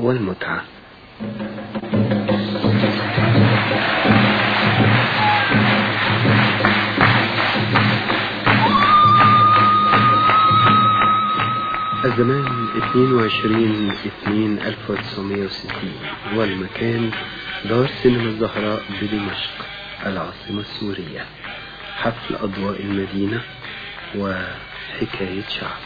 والمتعة الزمان 22 2 1960 والمكان دار سينما الزهراء بدمشق العاصمة السورية حفل أضواء المدينة وحكاية شعب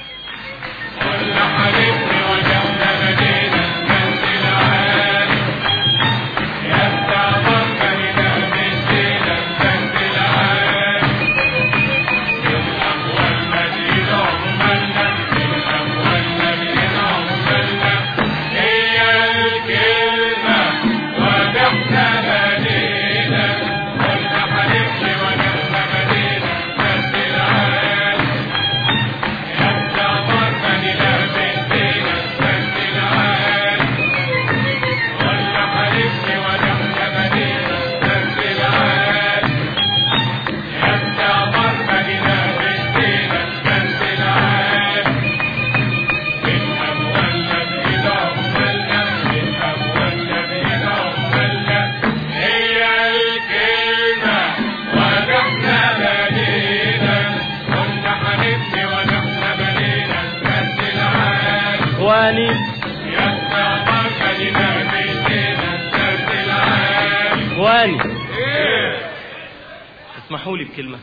اخواني اخواني اسمحوا لي بكلمة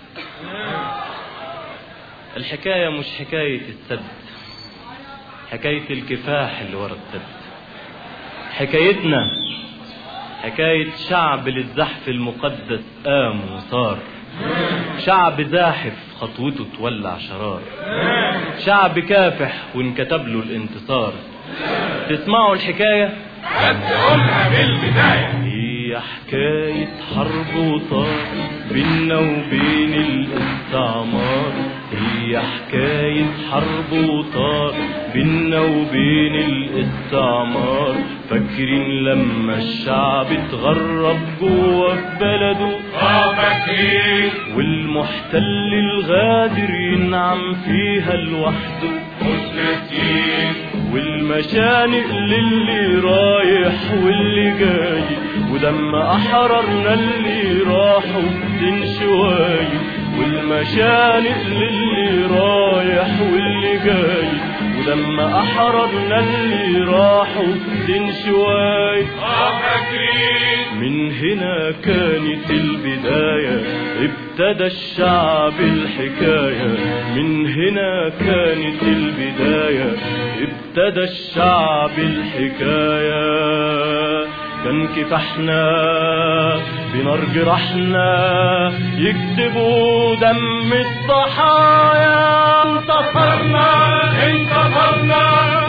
الحكاية مش حكاية السد حكاية الكفاح اللي ورا السد حكايتنا حكاية شعب للزحف المقدس قام وصار شعب زاحف خطوته تولع شرار شعب كافح وانكتب له الانتصار تسمعوا الحكاية هتقولها بالبداية هي حكاية حرب وطار بينا وبين الاستعمار هي حكاية حرب وطار بينا وبين الاستعمار فاكرين لما الشعب اتغرب جوه في بلده اه فاكرين والمحتل الغادر ينعم فيها لوحده مش ناسيين والمشانق للي رايح واللي جاي ودم احررنا اللي راحوا بدين شوي والمشانق للي رايح واللي جاي ودم احررنا اللي راحوا بدين شوي اه فاكرين من هنا كانت البداية ابتدى الشعب الحكاية من هنا كانت البداية ابتدى الشعب الحكاية كان كفاحنا بنار جراحنا يكتبوا دم الضحايا انتصرنا انتصرنا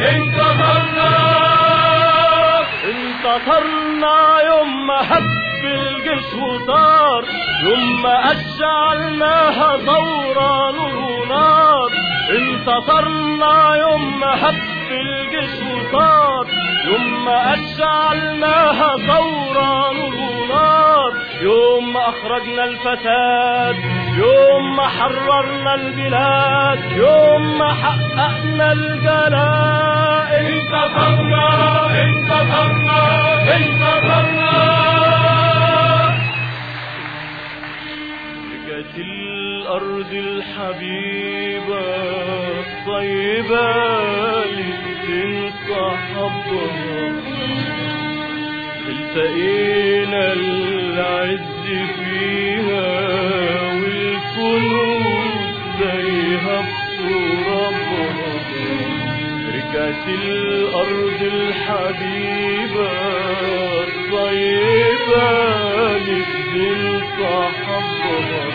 انتصرنا انتصرنا يوم ما هب الجيش وطار يوم ما أشعلناها ثورة نور ونار انتصرنا يوم ما هب الجيش وطار يوم ما أشعلناها ثورة نور ونار يوم ما أخرجنا الفساد يوم ما حررنا البلاد يوم ما حققنا الجلاء انتصرنا انتصرنا انتصرنا رجعت الأرض الحبيبة الطيبة لتنصح حبها التقينا العز فيها والكنوز زيها بترابها رجعت الأرض الحبيبة الطيبة نبذل صحبها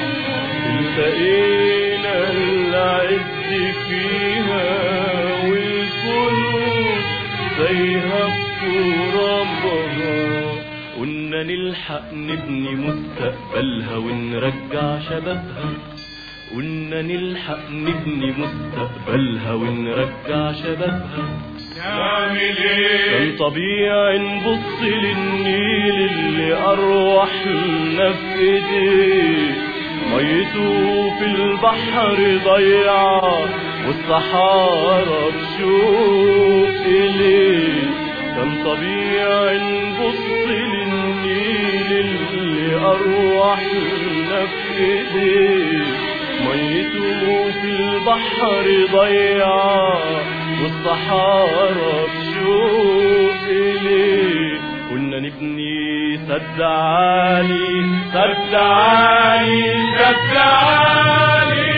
التقينا العز فيها والكنوز زيها بترابها قلنا نلحق نبني مستقبلها ونرجع شبابها قلنا نلحق نبني مستقبلها ونرجع شبابها نعمل ايه كان طبيعي نبص للنيل اللي أرواحنا في ايديه ميته في البحر ضيعة والصحارى تشوف إليه كان طبيعي نبص للنيل اللي أرواحنا في إيديه ميته في البحر ضيعة والصحارى بشوق إليه كنا نبني سد عالي سد عالي سد عالي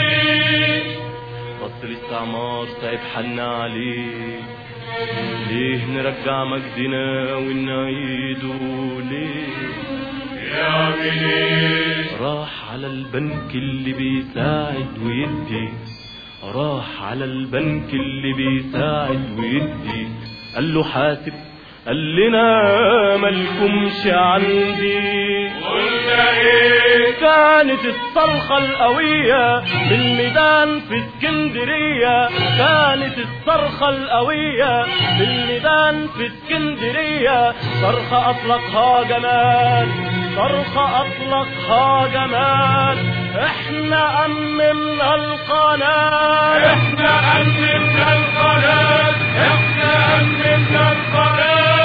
خط الاستعمار سايب حنا عليه ليه نرجع مجدنا ونعيده ليه يا بليل راح على البنك اللي بيساعد ويدي راح على البنك اللي بيساعد ويدي قال له حاسب قال لنا مالكمش عندي قلنا ايه كانت الصرخة القوية بالميدان في اسكندرية كانت الصرخة القوية بالميدان في اسكندرية صرخة أطلقها جمال صرخة أطلقها جمال احنا أممنا القناة احنا أمننا القناة احنا أمننا القناة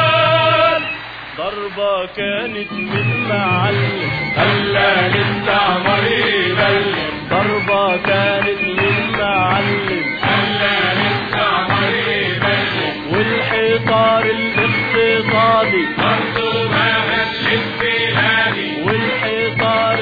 ضربة كانت من معلم خلى للأعمار يبلغ ضربة كانت من معلم خلى للأعمار يبلغ والحصار الاقتصادي برضو ما غشش بلادي والحصار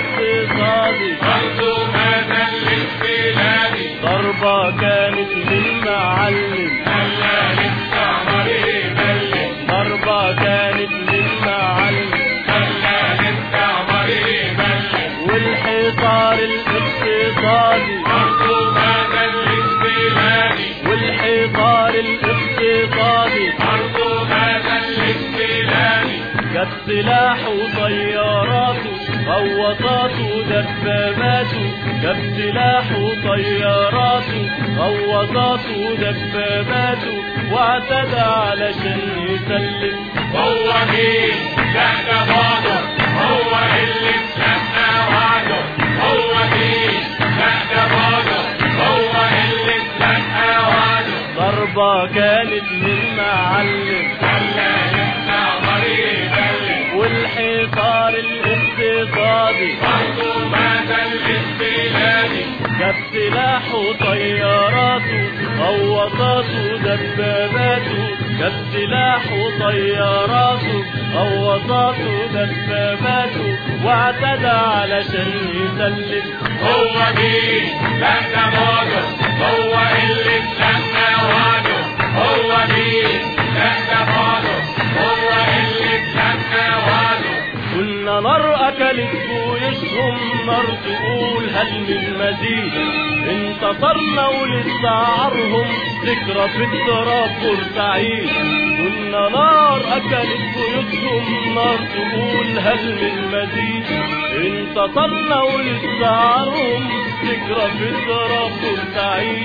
الاقتصادي برضو ما غشش بلادي ضربة كانت من معلم خلى للأعمار يبلغ ضربة كانت من معلم خلى للأعمار يبلغ والحصار الاقتصادي برضو ما غشش بلادي والحصار الاقتصادي برضو ما غشش بلادي جاب سلاحه وطياراته غواصاته ودباباته جاب سلاحه وطياراته غواصاته ودباباته واعتدى علشان يسلم هو مين لا ده بادر هو اللي اتلقى وعده هو مين لا ده بادر هو اللي اتلقى وعده ضربة كانت من معلم خلى يطلع مريض اللي والحصار الاقتصادي برضه ما زلت بلادي جاب سلاحه وطياراته غواصاته ودباباته جاب سلاحه وطياراته غواصاته ودباباته واعتدى علشان يسلم هو مين لا ده بادر هو اللي اتلقى وعده هو مين لا ده بادر هو اللي اتلقى وعده كنا نار أكلت جيوشهم نار تقول هل من مزيد انتصرنا ولسعارهم ذكرى في التراب بورسعيد كنا نار أكلت جيوشهم نار تقول هل من مزيد انتصرنا ولسعارهم ذكرى في التراب بورسعيد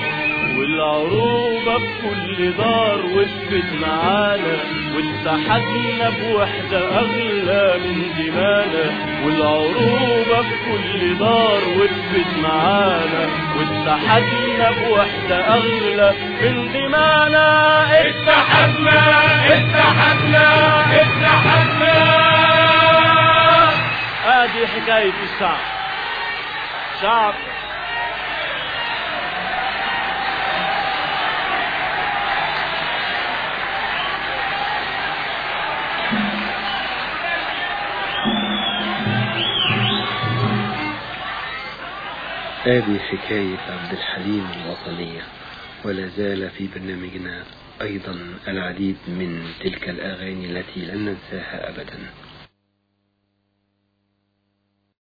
والعروبة بكل دار وقفت معانا واتحدنا بوحدة أغلى من دمانا والعروبة بكل دار وقفت معانا واتحدنا بوحدة أغلى من دمانا اتحدنا اتحدنا اتحدنا ادي حكاية الشعب شعب هذه حكاية عبد الحليم الوطنية ولا زال في برنامجنا أيضا العديد من تلك الأغاني التي لن ننساها أبدا